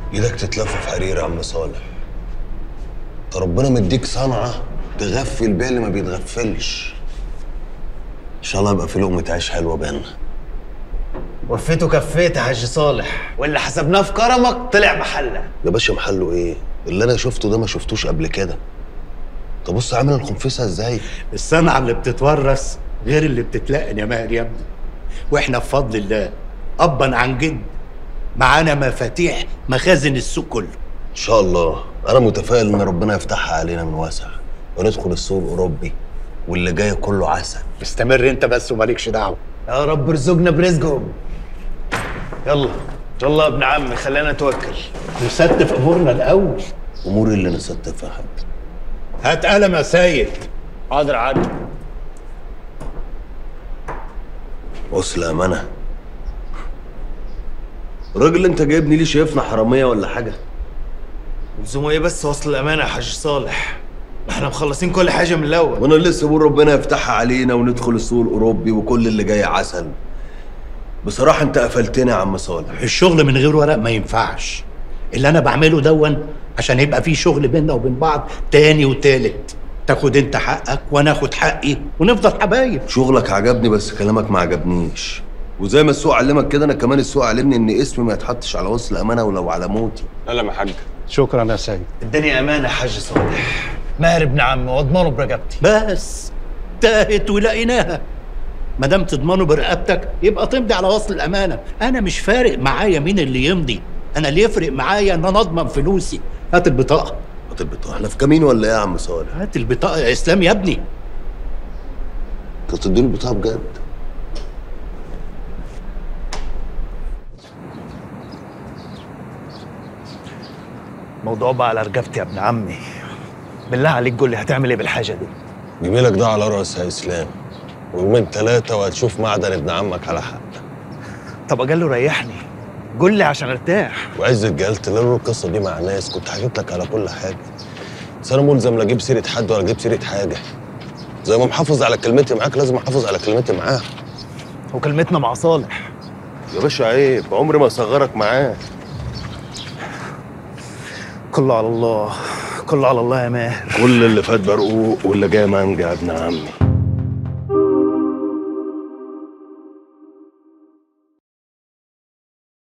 ايدك تتلف في حرير يا عم صالح انت ربنا مديك صنعة تغفل بيها اللي ما بيتغفلش ان شاء الله يبقى في لقمة عيش حلوة بينا وفيته كفيت يا حاج صالح واللي حسبناه في كرمك طلع محله يا باشا محله ايه اللي انا شفته ده ما شفتوش قبل كده طب بص عامل الخنفسة ازاي الصنعة اللي بتتورث غير اللي بتتلقن يا ماهر يا ابني واحنا بفضل الله ابا عن جد معانا مفاتيح مخازن السوق كله ان شاء الله انا متفائل ان ربنا يفتحها علينا من واسع وندخل السوق الاوروبي واللي جاي كله عسل استمر انت بس ومالكش دعوه يا رب ارزقنا برزقهم يلا يلا يا ابن عمي خلينا نتوكل نستف امورنا الاول اموري اللي نستفها حد هات قلم يا سيد حاضر عادل وصل امانه الراجل اللي انت جايبني ليه شايفنا حراميه ولا حاجه لزومه ايه بس وصل الامانه يا حاج صالح ما احنا مخلصين كل حاجه من الاول وانا لسه بقول ربنا يفتحها علينا وندخل السوق الاوروبي وكل اللي جاي عسل بصراحه انت قفلتني يا عم صالح الشغل من غير ورق ما ينفعش اللي انا بعمله دون عشان يبقى في شغل بيننا وبين بعض تاني وتالت تاخد انت حقك وانا اخد حقي ونفضل حبايب شغلك عجبني بس كلامك ما عجبنيش وزي ما السوق علمك كده انا كمان السوق علمني ان اسمي ما يتحطش على وصل امانه ولو على موتي لا لا يا حاج شكرا يا سيد الدنيا امانه يا حاج صالح ماهر ابن عمي واضمنه برقبتي بس تاهت ولقيناها ما دام تضمنه برقبتك يبقى تمضي على وصل الامانه انا مش فارق معايا مين اللي يمضي انا اللي يفرق معايا ان انا اضمن فلوسي هات البطاقه هات البطاقه احنا في كمين ولا ايه يا عم صالح هات البطاقه يا اسلام يا ابني انت تديني البطاقه بجد موضوع بقى على رقبتي يا ابن عمي بالله عليك قول لي هتعمل ايه بالحاجه دي جميلك ده على راس يا اسلام ويومين ثلاثه وهتشوف معدن ابن عمك على حق طب اقول له ريحني قول لي عشان ارتاح وعز الجلت لولا القصه دي مع ناس كنت حكيت لك على كل حاجه بس انا ملزم لا اجيب سيره حد ولا اجيب سيره حاجه زي ما محافظ على كلمتي معاك لازم احافظ على كلمتي معاه وكلمتنا مع صالح يا باشا عيب عمري ما اصغرك معاه كله على الله كله على الله يا ماهر كل اللي فات برقوق واللي جاي مانجا يا ابن عمي